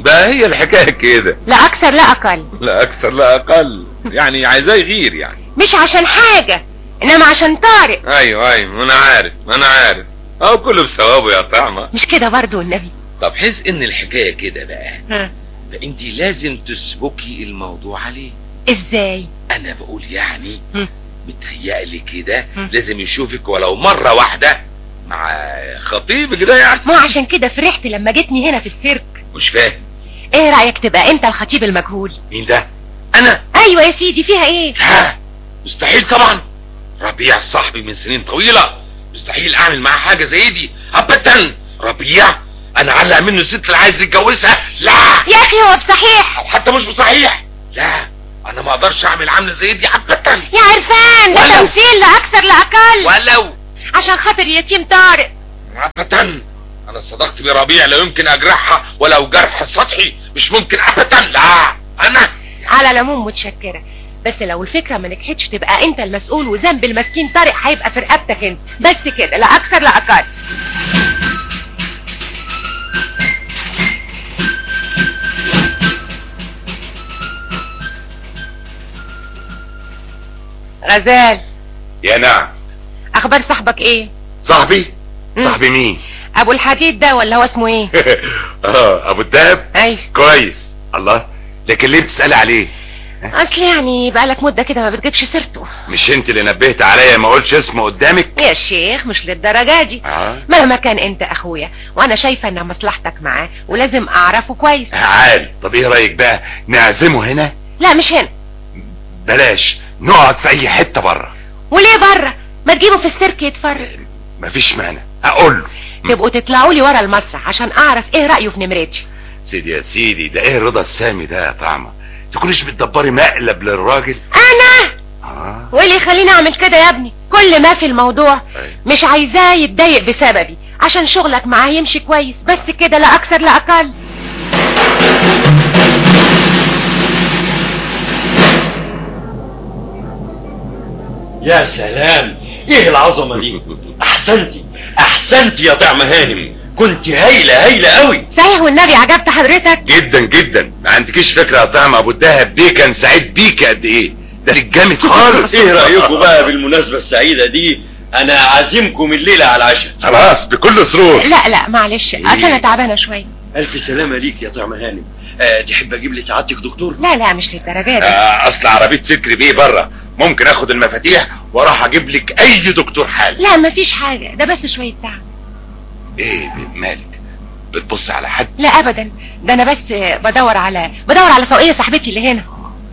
بقى هي الحكايه كده لا اكثر لا اقل لا اكثر لا اقل يعني عايزاه يغير يعني مش عشان حاجة انما عشان طارق ايوه ايوه انا عارف انا عارف اهو كله بثوابه يا طعمه مش كده برضو النبي طب حس ان الحكايه كده بقى ها. فانت لازم تسبكي الموضوع عليه ازاي انا بقول يعني هم. متهيألي كده هم. لازم يشوفك ولو مرة واحدة مع خطيبك ده يعني مو عشان كده فرحت لما جيتني هنا في السيرك مش فاهم ايه رأيك تبقى انت الخطيب المجهول مين ده انا ايوه يا سيدي فيها ايه ها مستحيل طبعا ربيع صاحبي من سنين طويلة مستحيل اعمل معاه حاجة زي دي ابدا ربيع انا علق منه الست اللي عايز يتجوزها لا يا اخي هو بصحيح او حتى مش بصحيح لا انا ما اقدرش اعمل عاملة زي دي ابدا يا عرفان ده ولو. تمثيل لا اكثر لا اقل ولو عشان خاطر يتيم طارق ابدا انا صدقت بربيع لا يمكن اجرحها ولو جرح سطحي مش ممكن ابدا لا انا على العموم متشكرة بس لو الفكرة ما نجحتش تبقى انت المسؤول وذنب المسكين طارق هيبقى في رقبتك انت بس كده لا اكثر لا اقل غزال يا نعم اخبار صاحبك ايه صاحبي مم. صاحبي مين ابو الحديد ده ولا هو اسمه ايه اه ابو الدهب ايوه كويس الله لكن ليه بتسألي عليه اصل يعني بقالك مدة كده ما بتجيبش سيرته مش انت اللي نبهت عليا ما اقولش اسمه قدامك يا شيخ مش للدرجة دي اه مهما كان انت اخويا وانا شايفة ان مصلحتك معاه ولازم اعرفه كويس عالي طب ايه رايك بقى نعزمه هنا لا مش هنا بلاش نقعد في اي حته بره وليه بره ما تجيبه في السيرك يتفرج مفيش مانع اقول له تبقوا تطلعوا لي ورا المسرح عشان اعرف ايه رايه في نمرتي سيدي يا سيدي ده ايه رضا السامي ده يا طعمه تكونيش بتدبري مقلب للراجل انا اه واللي يخليني اعمل كده يا ابني كل ما في الموضوع أيوة. مش عايزاه يتضايق بسببي عشان شغلك معاه يمشي كويس بس كده لا اكثر لا اقل يا سلام ايه العظمه دي احسنتي احسنتي يا طعم هانم كنت هايله هايله قوي صحيح والنبي عجبت حضرتك جدا جدا ما عندكيش فكره يا طعمه ابو الدهب بيه كان سعيد بيك قد ايه ده جامد خالص ايه رايكم بقى بالمناسبه السعيده دي انا عازمكم الليله على العشاء خلاص بكل سرور لا لا معلش اصل انا تعبانه شويه الف سلامه ليك يا طعم هانم أه تحب اجيب لي سعادتك دكتور لا لا مش للدرجه دي آه اصل عربيه فكري بيه بره ممكن اخد المفاتيح واروح اجيب لك اي دكتور حال لا مفيش حاجه ده بس شويه تعب ايه مالك بتبص على حد لا ابدا ده انا بس بدور على بدور على فوقيه صاحبتي اللي هنا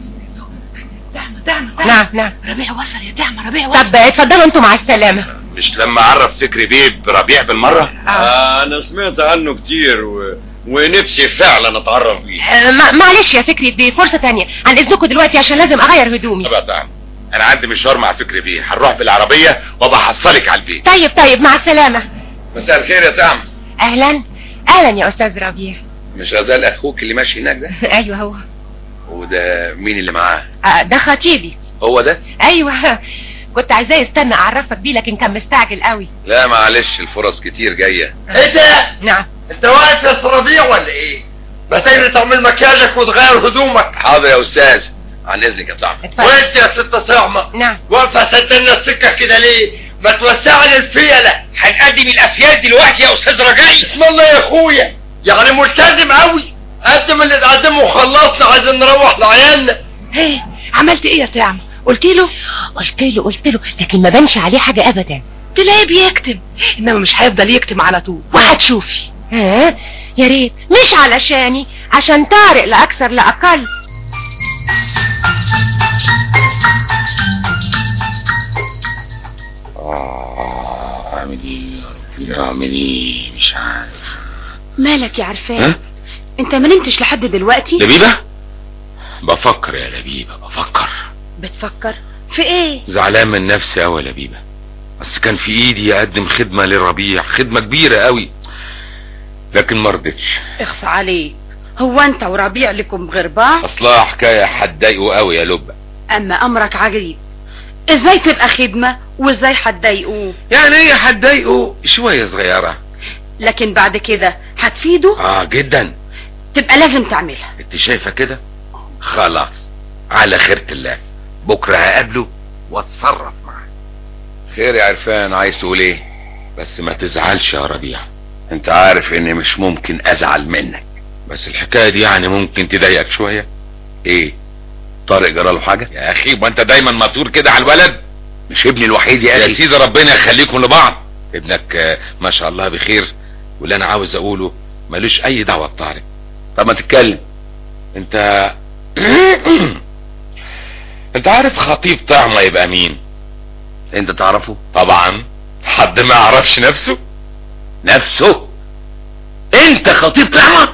دعمة دعمة دعمة نعم نعم ربيع وصل يا دعمة ربيع وصل طب اتفضلوا انتوا مع السلامه مش لما عرف فكري بيه بربيع بالمره آه. آه انا سمعت عنه كتير و... ونفسي فعلا اتعرف بيه آه، ما- معلش يا فكري دي فرصه تانية عن اذنكم دلوقتي عشان لازم اغير هدومي طب يا طعم انا عندي مشوار مع فكري بيه هنروح بالعربيه وابقى احصلك على البيت طيب طيب مع السلامه مساء الخير يا طعم اهلا اهلا يا استاذ ربيع مش غزال اخوك اللي ماشي هناك ده ايوه هو وده مين اللي معاه آه، ده خطيبي هو ده ايوه كنت عايزاه يستنى اعرفك بيه لكن كان مستعجل قوي لا معلش الفرص كتير جايه ايه ده؟ نعم انت واقف يا ربيع ولا ايه؟ ما تجري تعمل مكياجك وتغير هدومك حاضر يا استاذ عن اذنك يا طعم اتفضل وانت يا ست طعمة نعم واقفة سدلنا السكة كده ليه؟ ما توسعني الفيلة هنقدم الافيال دلوقتي يا استاذ رجائي اسم الله يا اخويا يعني ملتزم قوي قدم اللي تقدمه وخلصنا عايزين نروح لعيالنا ايه عملت ايه يا دعمة قلت له قلت له قلت له لكن ما بانش عليه حاجه ابدا تلاقيه بيكتم انما مش هيفضل يكتم على طول وهتشوفي ها يا ريت مش علشاني عشان طارق لا اكثر لا اقل اه اعمل ايه يا ربي اعمل ايه مش عارف مالك يا عرفان ها؟ انت ما نمتش لحد دلوقتي لبيبه بفكر يا لبيبه بفكر بتفكر في ايه زعلان من نفسي قوي يا لبيبه بس كان في ايدي اقدم خدمه للربيع خدمه كبيره قوي لكن ما رضيتش اخفى عليك هو انت وربيع لكم غير بعض اصلها حكايه هتضايقه قوي يا لبه اما امرك عجيب ازاي تبقى خدمة وازاي هتضايقوه يعني هي هتضايقه شويه صغيره لكن بعد كده هتفيده اه جدا تبقى لازم تعملها انت شايفه كده خلاص على خيرة الله بكره هقابله واتصرف معاه خير يا عرفان عايز تقول ايه بس ما تزعلش يا ربيع انت عارف اني مش ممكن ازعل منك بس الحكايه دي يعني ممكن تضايقك شويه ايه طارق جراله حاجه يا اخي ما انت دايما مطور كده على الولد مش ابني الوحيد يا يا اخي سيدي ربنا يخليكم لبعض ابنك آه، ما شاء الله بخير واللي انا عاوز اقوله ملوش اي دعوه بطارق طب ما تتكلم انت انت عارف خطيب طعمه يبقى مين انت تعرفه طبعا حد ما يعرفش نفسه نفسه انت خطيب طعمه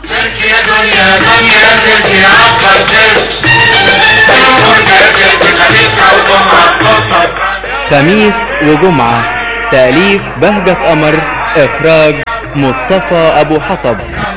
خميس وجمعة تأليف بهجة قمر إخراج مصطفى أبو حطب